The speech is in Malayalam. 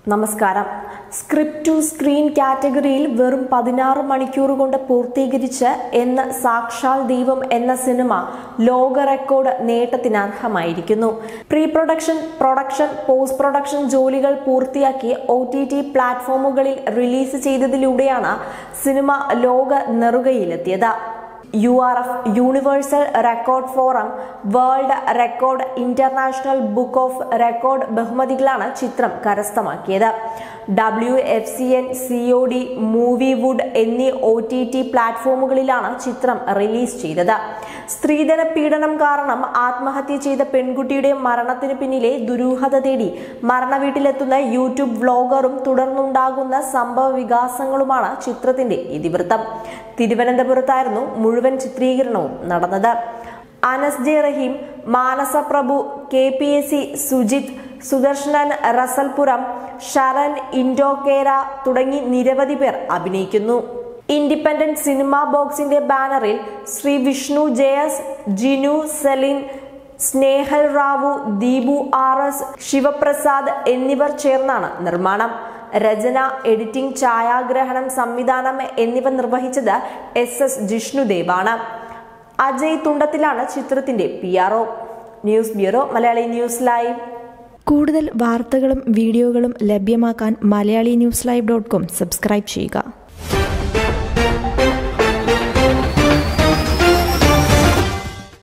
നമസ്കാരം സ്ക്രിപ്റ്റ് ടു സ്ക്രീൻ കാറ്റഗറിയിൽ വെറും പതിനാറ് മണിക്കൂർ കൊണ്ട് പൂർത്തീകരിച്ച് എന്ന് സാക്ഷാൽ ദൈവം എന്ന സിനിമ ലോക റെക്കോർഡ് നേട്ടത്തിന് അർഹമായിരിക്കുന്നു pre production production post production ജോലികൾ പൂർത്തിയാക്കി ഒ ടി ടി പ്ലാറ്റ്ഫോമുകളിൽ റിലീസ് ചെയ്തതിലൂടെയാണ് സിനിമ ലോക നെറുകയിലെത്തിയത് U R F universal record forum world record international book of record ബഹുമതികളാണ് ചിത്രം കരസ്ഥമാക്കിയത് W F C N C O D movie wood എന്നീ ഒ ടി ടി പ്ലാറ്റ്ഫോമുകളിലാണ് ചിത്രം റിലീസ് ചെയ്തത് സ്ത്രീധന പീഡനം കാരണം ആത്മഹത്യ ചെയ്ത പെൺകുട്ടിയുടെ മരണത്തിന് പിന്നിലെ ദുരൂഹത തേടി മരണവീട്ടിലെത്തുന്ന യൂട്യൂബ് വ്ലോഗറും തുടർന്നുണ്ടാകുന്ന സംഭവ വികാസങ്ങളുമാണ് ചിത്രത്തിന്റെ ഇതിവൃത്തം തിരുവനന്തപുരത്തായിരുന്നു മുഴുവൻ ചിത്രീകരണവും നടന്നത് Anas J Raheem Manasa Prabhu K P S C Sujith Sudarshanan Rasalpuram Sharan Indokera തുടങ്ങി നിരവധി പേർ അഭിനയിക്കുന്നു ഇൻഡിപെൻഡന്റ് സിനിമ ബോക്സിന്റെ ബാനറിൽ Shri Vishnu Jayas Jinu Celine Snehal Rao Deepu R S Sivaprasad എന്നിവർ ചേർന്നാണ് നിർമ്മാണം രചന എഡിറ്റിംഗ് ഛായാഗ്രഹണം സംവിധാനം എന്നിവ നിർവഹിച്ചത് എസ് എസ് ജിഷ്ണുദേവാണ് അജയ് തുണ്ടത്തിലാണ് ചിത്രത്തിന്റെ P R O news bureau Malayali news live കൂടുതൽ വാർത്തകളും വീഡിയോകളും ലഭ്യമാക്കാൻ Malayali news live dot com subscribe ചെയ്യുക